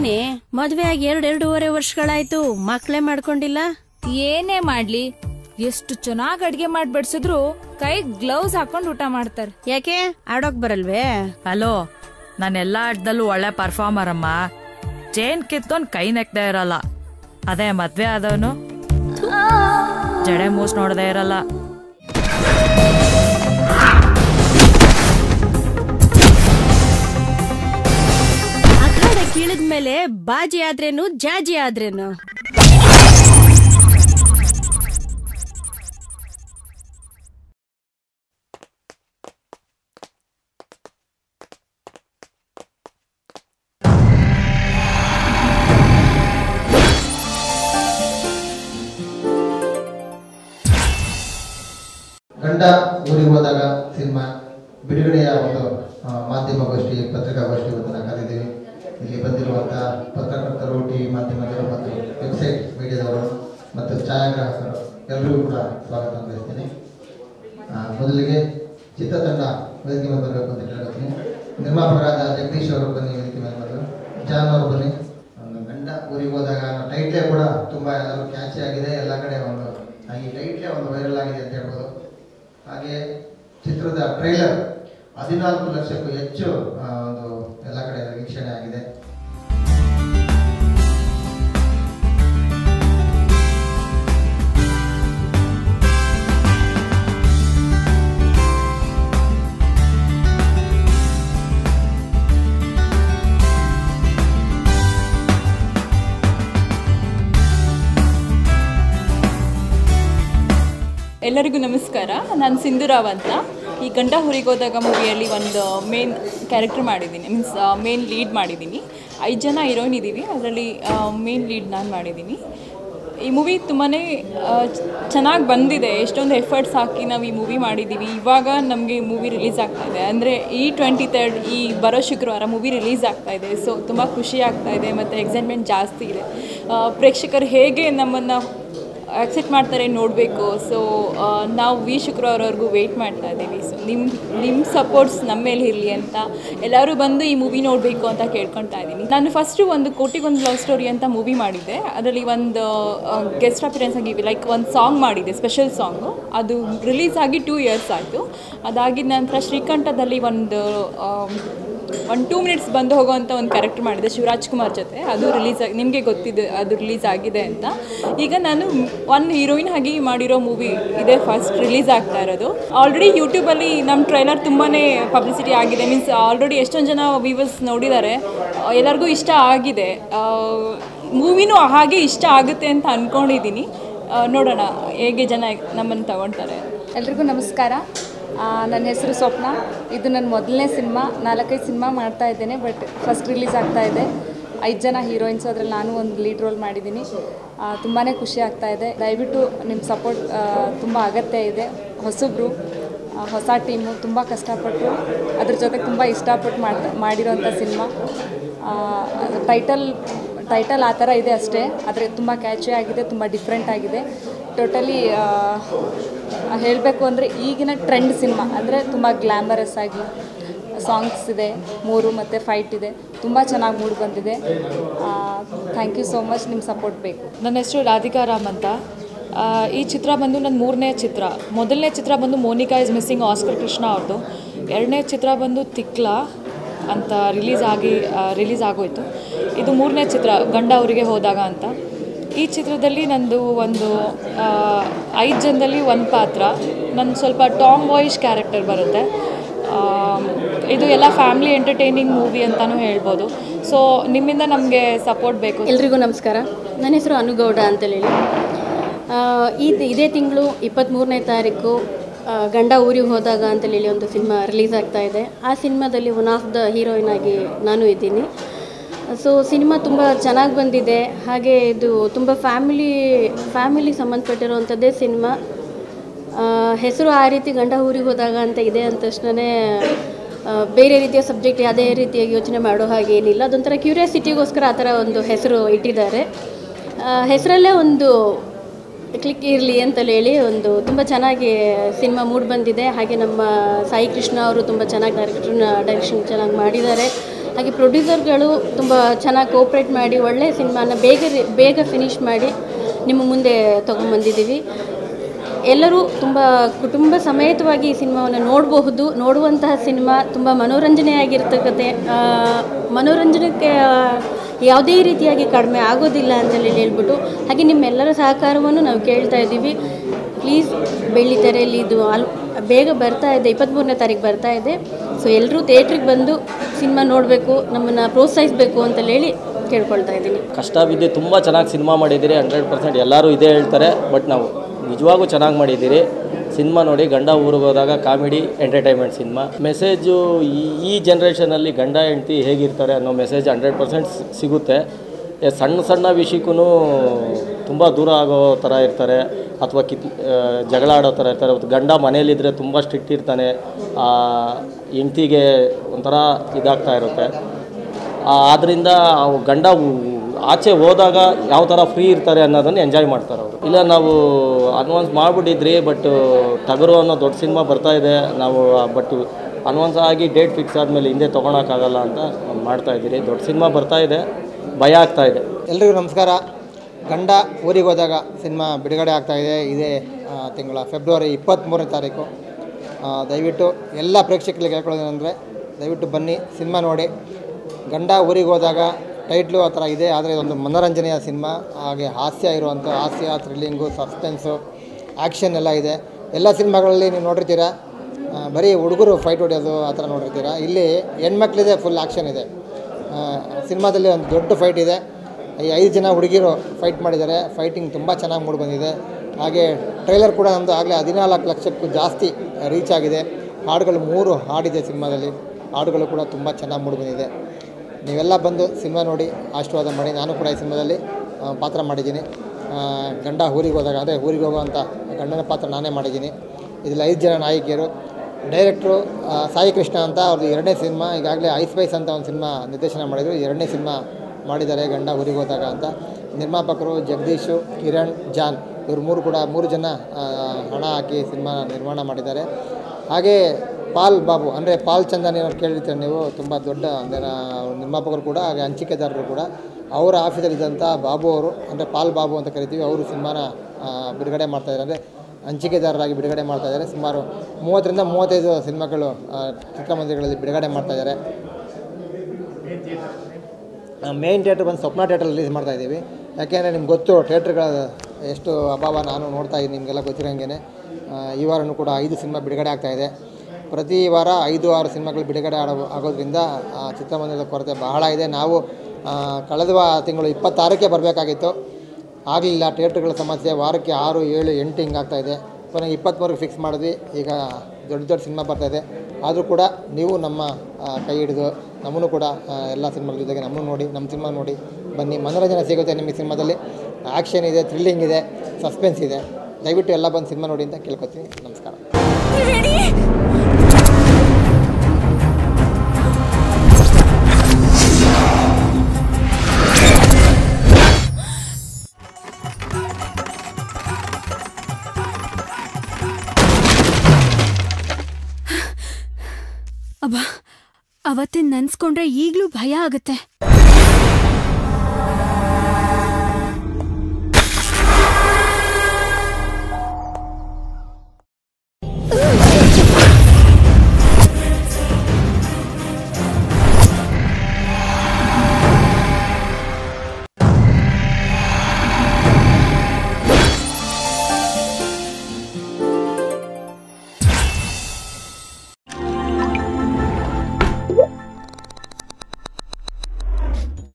ಏನೇ ಮದ್ವೆ ಆಗಿ ಎರಡ್ ಎರಡೂವರೆ ವರ್ಷಗಳಾಯ್ತು ಮಕ್ಳೇ ಮಾಡ್ಕೊಂಡಿಲ್ಲ ಏನೇ ಮಾಡ್ಲಿ ಎಷ್ಟು ಚೆನ್ನಾಗ್ ಅಡ್ಗೆ ಮಾಡಿ ಬಡ್ಸಿದ್ರು ಕೈ ಗ್ಲೌಸ್ ಹಾಕೊಂಡ್ ಊಟ ಮಾಡ್ತಾರೆ ಯಾಕೆ ಆಡೋಕ್ ಬರಲ್ವೇ ಹಲೋ ನಾನು ಎಲ್ಲ ಆಟದಲ್ಲೂ ಒಳ್ಳೆ ಪರ್ಫಾರ್ಮರ್ ಅಮ್ಮ ಚೇನ್ ಕಿತ್ತೊಂದ್ ಕೈ ನೆಕ್ದೇ ಇರಲ್ಲ ಅದೇ ಮದ್ವೆ ಆದವನು ಜಡೆ ಮೂಸ್ ನೋಡದೇ ಇರಲ್ಲ ಅಖಾಡ ಕೀಳಿದ್ಮೇಲೆ ಬಾಜಿ ಆದ್ರೇನು ಜಾಜಿ ಆದ್ರೇನು ಗಂಡ ಊರಿಗೆ ಹೋದಾಗ ಸಿನಿಮಾ ಬಿಡುಗಡೆಯ ಒಂದು ಆ, ಮಾಧ್ಯಮಗೋಷ್ಠಿ ಪತ್ರಿಕಾಗೋಷ್ಠಿ ಒಂದನ್ನು ಕರೆದಿದ್ದೀವಿ ಇಲ್ಲಿ ಬಂದಿರುವಂಥ ಪತ್ರಕರ್ತರು ಟಿ ವಿ ಮಾಧ್ಯಮದವರು ಮತ್ತು ವೆಬ್ಸೈಟ್ ಮೀಡಿಯಾದವರು ಮತ್ತು ಛಾಯಾಗ್ರಾಹಕರು ಎಲ್ಲರಿಗೂ ಕೂಡ ಸ್ವಾಗತ ಬಯಸ್ತೀನಿ ಆ, ಮೊದಲಿಗೆ ಚಿತ್ರತಂಡ ವೇದಿಕೆ ಮೇಲೆ ಬರಬೇಕು ಅಂತ ಕೇಳ್ತೀನಿ ನಿರ್ಮಾಪಕರಾದ ಜಗದೀಶ್ ಅವರು ಬನ್ನಿ ವೇದಿಕೆ ಮೇಲೆ ಬರಲು ಜಾನ್ ಅವರು ಬನ್ನಿ ಒಂದು ಗಂಡ ಊರಿಗೆ ಹೋದಾಗ ಅನ್ನೋ ಟೈಟ್ಲೇ ಕೂಡ ತುಂಬ ಎಲ್ಲರೂ ಕ್ಯಾಚಿ ಆಗಿದೆ ಎಲ್ಲ ಕಡೆ ಒಂದು ಆ, ಈ ಟೈಟ್ಲೇ ಒಂದು ವೈರಲ್ ಆಗಿದೆ ಅಂತ ಹೇಳ್ಬೋದು ಹಾಗೆ ಚಿತ್ರದ ಟ್ರೈಲರ್ ಹದಿನಾಲ್ಕು ಲಕ್ಷಕ್ಕೂ ಹೆಚ್ಚು ಆ, ಒಂದು ಎಲ್ಲ ಕಡೆ ವೀಕ್ಷಣೆ ಆಗಿದೆ ಎಲ್ಲರಿಗೂ ನಮಸ್ಕಾರ ನಾನು ಸಿಂಧುರಾವ್ ಅಂತ ಈ ಗಂಡ ಹುರಿಗೋದಾಗ ಮೂವಿಯಲ್ಲಿ ಒಂದು ಮೇನ್ ಕ್ಯಾರೆಕ್ಟರ್ ಮಾಡಿದ್ದೀನಿ ಮೀನ್ಸ್ ಮೇನ್ ಲೀಡ್ ಮಾಡಿದ್ದೀನಿ ಐದು ಜನ ಹೀರೋಯಿನ್ ಇದ್ದೀವಿ ಅದರಲ್ಲಿ ಮೇನ್ ಲೀಡ್ ನಾನು ಮಾಡಿದ್ದೀನಿ ಈ ಮೂವಿ ತುಂಬಾ ಚೆನ್ನಾಗಿ ಬಂದಿದೆ ಎಷ್ಟೊಂದು ಎಫರ್ಟ್ಸ್ ಹಾಕಿ ನಾವು ಈ ಮೂವಿ ಮಾಡಿದ್ದೀವಿ ಇವಾಗ ನಮಗೆ ಮೂವಿ ರಿಲೀಸ್ ಆಗ್ತಾ ಇದೆ ಅಂದರೆ ಈ ಟ್ವೆಂಟಿ ತರ್ಡ್ ಈ ಬರೋ ಶುಕ್ರವಾರ ಮೂವಿ ರಿಲೀಸ್ ಆಗ್ತಾ ಇದೆ ಸೊ ತುಂಬ ಖುಷಿ ಆಗ್ತಾ ಇದೆ ಮತ್ತು ಎಕ್ಸೈಟ್ಮೆಂಟ್ ಜಾಸ್ತಿ ಇದೆ ಆ, ಪ್ರೇಕ್ಷಕರು ಹೇಗೆ ನಮ್ಮನ್ನು ಆಕ್ಸೆಪ್ಟ್ ಮಾಡ್ತಾರೆ ನೋಡಬೇಕು ಸೊ ನಾವು ವಿ ಶುಕ್ರವಾರವರೆಗೂ ವೆಯ್ಟ್ ಮಾಡ್ತಾ ಇದ್ದೀವಿ ಸೊ ನಿಮ್ಮ ನಿಮ್ಮ ಸಪೋರ್ಟ್ಸ್ ನಮ್ಮ ಮೇಲೆ ಇರಲಿ ಅಂತ ಎಲ್ಲರೂ ಬಂದು ಈ ಮೂವಿ ನೋಡಬೇಕು ಅಂತ ಕೇಳ್ಕೊತಾ ಇದ್ದೀನಿ ನಾನು ಫಸ್ಟು ಒಂದು ಕೋಟಿಗೊಂದು ಲವ್ ಸ್ಟೋರಿ ಅಂತ ಮೂವಿ ಮಾಡಿದ್ದೆ ಅದರಲ್ಲಿ ಒಂದು ಗೆಸ್ಟ್ ಅಪಿರೆನ್ಸ್ ಆಗಿ ಲೈಕ್ ಒಂದು ಸಾಂಗ್ ಮಾಡಿದ್ದೆ ಸ್ಪೆಷಲ್ ಸಾಂಗು ಅದು ರಿಲೀಸ್ ಆಗಿ ಟೂ ಇಯರ್ಸ್ ಆಯಿತು ಅದಾಗಿದ ನಂತರ ಶ್ರೀಕಂಠದಲ್ಲಿ ಒಂದು ಒಂದು ಟೂ ಮಿನಿಟ್ಸ್ ಬಂದು ಹೋಗುವಂಥ ಒಂದು ಕ್ಯಾರೆಕ್ಟರ್ ಮಾಡಿದೆ ಶಿವರಾಜ್ ಕುಮಾರ್ ಜೊತೆ ಅದು ರಿಲೀಸ್ ಆಗಿ ನಿಮಗೆ ಗೊತ್ತಿದೆ ಅದು ರಿಲೀಸ್ ಆಗಿದೆ ಅಂತ ಈಗ ನಾನು ಒನ್ ಹೀರೋಯಿನ್ ಆಗಿ ಮಾಡಿರೋ ಮೂವಿ ಇದೇ ಫಸ್ಟ್ ರಿಲೀಸ್ ಆಗ್ತಾ ಇರೋದು ಆಲ್ರೆಡಿ ಯೂಟ್ಯೂಬಲ್ಲಿ ನಮ್ಮ ಟ್ರೈಲರ್ ತುಂಬಾ ಪಬ್ಲಿಸಿಟಿ ಆಗಿದೆ ಮೀನ್ಸ್ ಆಲ್ರೆಡಿ ಎಷ್ಟೊಂದು ಜನ ವ್ಯೂವರ್ಸ್ ನೋಡಿದ್ದಾರೆ ಆ, ಎಲ್ಲರಿಗೂ ಇಷ್ಟ ಆಗಿದೆ ಮೂವಿನೂ ಹಾಗೆ ಇಷ್ಟ ಆಗುತ್ತೆ ಅಂತ ಅಂದ್ಕೊಂಡಿದ್ದೀನಿ ಆ, ನೋಡೋಣ ಹೇಗೆ ಜನ ನಮ್ಮನ್ನು ತಗೊಳ್ತಾರೆ ಎಲ್ರಿಗೂ ನಮಸ್ಕಾರ ಆ, ನನ್ನ ಹೆಸರು ಸ್ವಪ್ನ ಇದು ನನ್ನ ಮೊದಲನೇ ಸಿನಿಮಾ ನಾಲ್ಕೈದು ಸಿನಿಮಾ ಮಾಡ್ತಾ ಇದ್ದೇನೆ ಬಟ್ ಫಸ್ಟ್ ರಿಲೀಸ್ ಆಗ್ತಾ ಇದೆ ಐದು ಜನ ಹೀರೋಯಿನ್ಸ್ ಅದ್ರಲ್ಲಿ ನಾನು ಒಂದು ಲೀಡ್ ರೋಲ್ ಮಾಡಿದ್ದೀನಿ ತುಂಬಾ ಖುಷಿ ಆಗ್ತಾ ಇದೆ ದಯವಿಟ್ಟು ನಿಮ್ಮ ಸಪೋರ್ಟ್ ತುಂಬ ಅಗತ್ಯ ಇದೆ ಹೊಸಬ್ರು ಆ, ಹೊಸ ಟೀಮು ತುಂಬ ಕಷ್ಟಪಟ್ಟು ಅದ್ರ ಜೊತೆಗೆ ತುಂಬ ಇಷ್ಟಪಟ್ಟು ಮಾಡ್ತಾ ಮಾಡಿರೋಂಥ ಸಿನಿಮಾ ಟೈಟಲ್ ಟೈಟಲ್ ಆ ಥರ ಇದೆ ಅಷ್ಟೇ ಆದರೆ ತುಂಬ ಕ್ಯಾಚಿ ಆಗಿದೆ ತುಂಬ ಡಿಫ್ರೆಂಟ್ ಆಗಿದೆ ಟೋಟಲಿ ಹೇಳಬೇಕು ಅಂದರೆ ಈಗಿನ ಟ್ರೆಂಡ್ ಸಿನಿಮಾ ಅಂದರೆ ತುಂಬ ಗ್ಲ್ಯಾಮರಸ್ ಆಗಿ ಸಾಂಗ್ಸ್ ಇದೆ ಮೂರು ಮತ್ತು ಫೈಟ್ ಇದೆ ತುಂಬ ಚೆನ್ನಾಗಿ ಮೂಡ್ ಬಂದಿದೆ ಥ್ಯಾಂಕ್ ಯು ಸೋ ಮಚ್ ನಿಮ್ಮ ಸಪೋರ್ಟ್ ಬೇಕು ನನ್ನ ಹೆಸರು ರಾಧಿಕಾ ರಾಮ್ ಅಂತ ಆ, ಈ ಚಿತ್ರ ಬಂದು ನನ್ನ ಮೂರನೇ ಚಿತ್ರ ಮೊದಲನೇ ಚಿತ್ರ ಬಂದು Monica is missing Oscar Krishna ಅವ್ರದ್ದು ಎರಡನೇ ಚಿತ್ರ ಬಂದು ತಿಕ್ಲ ಅಂತ ರಿಲೀಸ್ ಆಗಿ ರಿಲೀಸ್ ಆಗೋಯ್ತು ಇದು ಮೂರನೇ ಚಿತ್ರ ಗಂಡ ಅವರಿಗೆ ಹೋದಾಗ ಅಂತ ಈ ಚಿತ್ರದಲ್ಲಿ ನಂದು ಒಂದು ಐದು ಜನದಲ್ಲಿ ಒಂದು ಪಾತ್ರ ನನ್ನ ಸ್ವಲ್ಪ ಟಾಮ್ ಬಾಯ್ಸ್ ಕ್ಯಾರೆಕ್ಟರ್ ಬರುತ್ತೆ ಆ, ಇದು ಎಲ್ಲ ಫ್ಯಾಮಿಲಿ ಎಂಟರ್ಟೈನಿಂಗ್ ಮೂವಿ ಅಂತಲೂ ಹೇಳ್ಬೋದು ಸೊ ನಿಮ್ಮಿಂದ ನಮಗೆ ಸಪೋರ್ಟ್ ಬೇಕು ಎಲ್ರಿಗೂ ನಮಸ್ಕಾರ ನನ್ನ ಹೆಸರು ಅನುಗೌಡ ಅಂತೇಳಿ ಆ, ಈ ಇದೇ ತಿಂಗಳು ಇಪ್ಪತ್ತ್ಮೂರನೇ ತಾರೀಕು ಆ, ಗಂಡ ಊರಿಗೆ ಹೋದಾಗ ಅಂತೇಳಿ ಒಂದು ಸಿನಿಮಾ ರಿಲೀಸ್ ಆಗ್ತಾ ಇದೆ ಆ ಸಿನಿಮಾದಲ್ಲಿ ಒನ್ ಆಫ್ ದ ಹೀರೋಯಿನ್ ಆಗಿ ನಾನು ಇದ್ದೀನಿ ಸೊ ಸಿನಿಮಾ ತುಂಬ ಚೆನ್ನಾಗಿ ಬಂದಿದೆ ಹಾಗೆ ಇದು ತುಂಬ ಫ್ಯಾಮಿಲಿ ಫ್ಯಾಮಿಲಿ ಸಂಬಂಧಪಟ್ಟಿರುವಂಥದ್ದೇ ಸಿನಿಮಾ ಆ, ಹೆಸರು ಆ ರೀತಿ ಗಂಡ ಊರಿಗೆ ಹೋದಾಗ ಅಂತ ಇದೆ ಅಂದ ತಕ್ಷಣವೇ ಬೇರೆ ರೀತಿಯ ಸಬ್ಜೆಕ್ಟ್ ಯಾವುದೇ ರೀತಿಯಾಗಿ ಯೋಚನೆ ಮಾಡೋ ಹಾಗೆ ಏನಿಲ್ಲ ಅದೊಂಥರ ಕ್ಯೂರಿಯಾಸಿಟಿಗೋಸ್ಕರ ಆ ಥರ ಒಂದು ಹೆಸರು ಇಟ್ಟಿದ್ದಾರೆ ಹೆಸರಲ್ಲೇ ಒಂದು ಕ್ಲಿಕ್ ಇರಲಿ ಅಂತಲೇ ಹೇಳಿ ಒಂದು ತುಂಬ ಚೆನ್ನಾಗಿ ಸಿನಿಮಾ ಮೂಡ್ ಬಂದಿದೆ ಹಾಗೆ ನಮ್ಮ ಸಾಯಿ ಕೃಷ್ಣ ಅವರು ತುಂಬ ಚೆನ್ನಾಗಿ ಡೈರೆಕ್ಟರ್ನ ಡೈರೆಕ್ಷನ್ ಚೆನ್ನಾಗಿ ಮಾಡಿದ್ದಾರೆ ಹಾಗೆ ಪ್ರೊಡ್ಯೂಸರ್ಗಳು ತುಂಬ ಚೆನ್ನಾಗಿ ಕೋಪ್ರೇಟ್ ಮಾಡಿ ಒಳ್ಳೆಯ ಸಿನಿಮಾನ ಬೇಗ ರಿ- ಬೇಗ ಫಿನಿಷ್ ಮಾಡಿ ನಿಮ್ಮ ಮುಂದೆ ತೊಗೊಂಬಂದಿದ್ದೀವಿ ಎಲ್ಲರೂ ತುಂಬ ಕುಟುಂಬ ಸಮೇತವಾಗಿ ಈ ಸಿನಿಮಾವನ್ನು ನೋಡಬಹುದು ನೋಡುವಂತಹ ಸಿನಿಮಾ ತುಂಬ ಮನೋರಂಜನೆಯಾಗಿರ್ತಕ್ಕಂತೆ ಆ, ಮನೋರಂಜನೆಗೆ ಆ, ಯಾವುದೇ ರೀತಿಯಾಗಿ ಕಡಿಮೆ ಆಗೋದಿಲ್ಲ ಅಂತೇಳಿ ಹೇಳ್ಬಿಟ್ಟು ಹಾಗೆ ನಿಮ್ಮೆಲ್ಲರ ಸಹಕಾರವನ್ನು ನಾವು ಕೇಳ್ತಾ ಇದ್ದೀವಿ ಪ್ಲೀಸ್ ಬೆಳ್ಳಿ ತೆರೆಯಲ್ಲಿ ಇದು ಅಲ್ ಬೇಗ ಬರ್ತಾ ಇದೆ ಇಪ್ಪತ್ತ್ಮೂರನೇ ತಾರೀಕು ಬರ್ತಾ ಇದೆ ಸೊ ಎಲ್ಲರೂ ಥಿಯೇಟ್ರಿಗೆ ಬಂದು ಸಿನಿಮಾ ನೋಡಬೇಕು ನಮ್ಮನ್ನು ಪ್ರೋತ್ಸಾಹಿಸಬೇಕು ಅಂತೇಳಿ ಹೇಳಿ ಕೇಳ್ಕೊಳ್ತಾ ಇದ್ದೀನಿ ಕಷ್ಟ ಬಿದ್ದು ತುಂಬ ಚೆನ್ನಾಗಿ ಸಿನಿಮಾ ಮಾಡಿದ್ದೀರಿ ಹಂಡ್ರೆಡ್ ಪರ್ಸೆಂಟ್ ಎಲ್ಲರೂ ಇದೇ ಹೇಳ್ತಾರೆ ಬಟ್ ನಾವು ನಿಜವಾಗೂ ಚೆನ್ನಾಗಿ ಮಾಡಿದ್ದೀರಿ ಸಿನಿಮಾ ನೋಡಿ ಗಂಡ ಊರಿಗೆ ಹೋದಾಗ ಕಾಮಿಡಿ ಎಂಟರ್ಟೈನ್ಮೆಂಟ್ ಸಿನಿಮಾ ಮೆಸೇಜು ಈ ಈ ಜನ್ರೇಷನಲ್ಲಿ ಗಂಡ ಹೆಂಡ್ತಿ ಹೇಗಿರ್ತಾರೆ ಅನ್ನೋ ಮೆಸೇಜ್ ಹಂಡ್ರೆಡ್ ಪರ್ಸೆಂಟ್ ಸಿಗುತ್ತೆ ಏ, ಸಣ್ಣ ಸಣ್ಣ ವಿಷಯಕ್ಕೂ ತುಂಬ ದೂರ ಆಗೋ ಥರ ಇರ್ತಾರೆ ಅಥವಾ ಕಿತ್ ಆ, ಜಗಳ ಆಡೋ ಥರ ಇರ್ತಾರೆ ಮತ್ತು ಗಂಡ ಮನೇಲಿದ್ದರೆ ತುಂಬ ಸ್ಟ್ರಿಕ್ಟ್ ಇರ್ತಾನೆ ಹೆಂಡ್ತಿಗೆ ಒಂಥರ ಇದಾಗ್ತಾ ಇರುತ್ತೆ ಆದ್ದರಿಂದ ಗಂಡ ಉ- ಆಚೆ ಹೋದಾಗ ಯಾವ ಥರ ಫ್ರೀ ಇರ್ತಾರೆ ಅನ್ನೋದನ್ನು ಎಂಜಾಯ್ ಮಾಡ್ತಾರೆ ಅವರು ಇಲ್ಲ ನಾವು ಅಡ್ವಾನ್ಸ್ ಮಾಡಿಬಿಟ್ಟಿದ್ರಿ ಬಟ್ ಟಗರು ಅನ್ನೋ ದೊಡ್ಡ ಸಿನಿಮಾ ಬರ್ತಾ ಇದೆ ನಾವು ಬಟ್ ಅಡ್ವಾನ್ಸ್ ಆಗಿ ಡೇಟ್ ಫಿಕ್ಸ್ ಆದಮೇಲೆ ಹಿಂದೆ ತೊಗೊಳಕ್ಕಾಗಲ್ಲ ಅಂತ ಮಾಡ್ತಾ ಇದ್ದೀರಿ ದೊಡ್ಡ ಸಿನಿಮಾ ಬರ್ತಾ ಇದೆ ಭಯ ಆಗ್ತಾ ಇದೆ ಎಲ್ರಿಗೂ ನಮಸ್ಕಾರ ಗಂಡ ಊರಿಗೆ ಹೋದಾಗ ಸಿನಿಮಾ ಬಿಡುಗಡೆ ಆಗ್ತಾ ಇದೆ ಇದೇ ಆ, ತಿಂಗಳ ಫೆಬ್ರವರಿ ಇಪ್ಪತ್ತ್ಮೂರನೇ ತಾರೀಕು ಆ, ದಯವಿಟ್ಟು ಎಲ್ಲ ಪ್ರೇಕ್ಷಕರಿಗೆ ಹೇಳ್ಕೊಳ್ಳೋದೇನೆಂದರೆ ದಯವಿಟ್ಟು ಬನ್ನಿ ಸಿನಿಮಾ ನೋಡಿ ಗಂಡ ಊರಿಗೆ ಹೋದಾಗ ಟೈಟ್ಲು ಆ ಥರ ಇದೆ ಆದರೆ ಇದೊಂದು ಮನೋರಂಜನೆಯ ಸಿನಿಮಾ ಹಾಗೆ ಹಾಸ್ಯ ಇರುವಂಥ ಹಾಸ್ಯ ಥ್ರಿಲ್ಲಿಂಗು ಸಸ್ಪೆನ್ಸು ಆ್ಯಕ್ಷನ್ ಎಲ್ಲ ಇದೆ ಎಲ್ಲ ಸಿನಿಮಾಗಳಲ್ಲಿ ನೀವು ನೋಡಿರ್ತೀರಾ ಆ, ಬರೀ ಹುಡುಗರು ಫೈಟ್ ಹೊಡೆಯೋದು ಆ ಥರ ನೋಡಿರ್ತೀರಾ ಇಲ್ಲಿ ಹೆಣ್ಮಕ್ಳಿದೆ ಫುಲ್ ಆ್ಯಕ್ಷನ್ ಇದೆ ಆ, ಸಿನಿಮಾದಲ್ಲಿ ಒಂದು ದೊಡ್ಡ ಫೈಟ್ ಇದೆ ಈ ಐದು ಜನ ಹುಡುಗಿರು ಫೈಟ್ ಮಾಡಿದ್ದಾರೆ ಫೈಟಿಂಗ್ ತುಂಬ ಚೆನ್ನಾಗಿ ಮೂಡಿ ಬಂದಿದೆ ಹಾಗೆ ಟ್ರೈಲರ್ ಕೂಡ ನಮ್ಮದು ಆಗಲೇ ಹದಿನಾಲ್ಕು ಲಕ್ಷಕ್ಕೂ ಜಾಸ್ತಿ ರೀಚ್ ಆಗಿದೆ ಹಾಡುಗಳು ಮೂರು ಹಾಡಿದೆ ಸಿನಿಮಾದಲ್ಲಿ ಹಾಡುಗಳು ಕೂಡ ತುಂಬ ಚೆನ್ನಾಗಿ ಮೂಡಿ ಬಂದಿದೆ ನೀವೆಲ್ಲ ಬಂದು ಸಿನಿಮಾ ನೋಡಿ ಆಶೀರ್ವಾದ ಮಾಡಿ ನಾನು ಕೂಡ ಈ ಸಿನಿಮಾದಲ್ಲಿ ಆ, ಪಾತ್ರ ಮಾಡಿದ್ದೀನಿ ಆ, ಗಂಡ ಊರಿಗೆ ಹೋದಾಗ ಅಂದರೆ ಊರಿಗೆ ಹೋಗುವಂಥ ಗಂಡನ ಪಾತ್ರ ನಾನೇ ಮಾಡಿದ್ದೀನಿ ಇದರಲ್ಲಿ ಐದು ಜನ ನಾಯಕಿಯರು ಡೈರೆಕ್ಟ್ರು ಆ, ಸಾಯಿ ಕೃಷ್ಣ ಅಂತ ಅವ್ರದ್ದು ಎರಡನೇ ಸಿನಿಮಾ ಈಗಾಗಲೇ ಐಸ್ ಪೈಸ್ ಅಂತ ಒಂದು ಸಿನಿಮಾ ನಿರ್ದೇಶನ ಮಾಡಿದರು ಎರಡನೇ ಸಿನಿಮಾ ಮಾಡಿದ್ದಾರೆ ಗಂಡ ಊರಿಗೆ ಹೋದಾಗ ಅಂತ ನಿರ್ಮಾಪಕರು ಜಗದೀಶು ಕಿರಣ್ ಜಾನ್ ಇವರು ಮೂರು ಕೂಡ ಮೂರು ಜನ ಆ, ಹಣ ಹಾಕಿ ಸಿನಿಮಾ ನಿರ್ಮಾಣ ಮಾಡಿದ್ದಾರೆ ಹಾಗೆ ಪಾಲ್ ಬಾಬು ಅಂದರೆ ಪಾಲ್ ಚಂದನ್ ಏನೋ ಕೇಳಿರ್ತೀರ ನೀವು ತುಂಬ ದೊಡ್ಡ ಅಂದರೆ ನಿರ್ಮಾಪಕರು ಕೂಡ ಹಾಗೆ ಹಂಚಿಕೆದಾರರು ಕೂಡ ಅವರ ಆಫೀಸಲ್ಲಿದ್ದಂಥ ಬಾಬು ಅವರು ಅಂದರೆ ಪಾಲ್ ಬಾಬು ಅಂತ ಕರಿತೀವಿ ಅವರು ಸಿನಿಮಾನ ಆ, ಬಿಡುಗಡೆ ಮಾಡ್ತಾಯಿದ್ದಾರೆ ಅಂದರೆ ಹಂಚಿಕೆದಾರರಾಗಿ ಬಿಡುಗಡೆ ಮಾಡ್ತಾ ಇದ್ದಾರೆ ಸುಮಾರು ಮೂವತ್ತರಿಂದ ಮೂವತ್ತೈದು ಸಿನಿಮಾಗಳು ಆ, ಚಿತ್ರಮಂದಿರಗಳಲ್ಲಿ ಬಿಡುಗಡೆ ಮಾಡ್ತಾ ಇದ್ದಾರೆ ಮೇನ್ ಥಿಯೇಟ್ರ್ ಬಂದು ಸ್ವಪ್ನ ಥಿಯೇಟ್ರ್ ರಿಲೀಸ್ ಮಾಡ್ತಾ ಇದ್ದೀವಿ ಯಾಕೆಂದರೆ ನಿಮ್ಗೆ ಗೊತ್ತು ಥಿಯೇಟ್ರ್ಗಳ ಎಷ್ಟು ಅಭಾವ ನಾನು ನೋಡ್ತಾ ಇದ್ದೀನಿ ನಿಮಗೆಲ್ಲ ಗೊತ್ತಿರೋಂಗೆ ಈ ವಾರನೂ ಕೂಡ ಐದು ಸಿನಿಮಾ ಬಿಡುಗಡೆ ಆಗ್ತಾ ಇದೆ ಪ್ರತಿ ವಾರ ಐದು ಆರು ಸಿನಿಮಾಗಳು ಬಿಡುಗಡೆ ಆಡೋ ಆಗೋದ್ರಿಂದ ಆ, ಚಿತ್ರಮಂದಿರದ ಕೊರತೆ ಬಹಳ ಇದೆ ನಾವು ಆ, ಕಳೆದ ವಾ ತಿಂಗಳು ಇಪ್ಪತ್ತಾರಕ್ಕೆ ಬರಬೇಕಾಗಿತ್ತು ಆಗಲಿಲ್ಲ ಥಿಯೇಟ್ರ್ಗಳ ಸಮಸ್ಯೆ ವಾರಕ್ಕೆ ಆರು ಏಳು ಎಂಟು ಹಿಂಗಾಗ್ತಾ ಇದೆ ಕೊನೆಗೆ ಇಪ್ಪತ್ತ್ಮೂರಕ್ಕೆ ಫಿಕ್ಸ್ ಮಾಡಿದ್ವಿ ಈಗ ದೊಡ್ಡ ದೊಡ್ಡ ಸಿನಿಮಾ ಬರ್ತಾ ಇದೆ ಆದರೂ ಕೂಡ ನೀವು ನಮ್ಮ ಆ, ಕೈ ಹಿಡಿದು ನಮ್ಮನ್ನು ಕೂಡ ಆ, ಎಲ್ಲ ಸಿನಿಮಾಗಳ ಜೊತೆಗೆ ನಮ್ಮನ್ನು ನೋಡಿ ನಮ್ಮ ಸಿನಿಮಾ ನೋಡಿ ಬನ್ನಿ ಮನೋರಂಜನೆ ಸಿಗುತ್ತೆ ನಿಮಗೆ ಸಿನಿಮಾದಲ್ಲಿ ಆ್ಯಕ್ಷನ್ ಇದೆ ಥ್ರಿಲ್ಲಿಂಗ್ ಇದೆ ಸಸ್ಪೆನ್ಸ್ ಇದೆ ದಯವಿಟ್ಟು ಎಲ್ಲ ಬಂದು ಸಿನಿಮಾ ನೋಡಿ ಅಂತ ಕೇಳ್ಕೊತೀನಿ ನಮಸ್ಕಾರ ಅಬ್ಬಾ ಅವತ್ತಿನ ನೆನ್ಸ್ಕೊಂಡ್ರೆ ಈಗ್ಲೂ ಭಯ ಆಗತ್ತೆ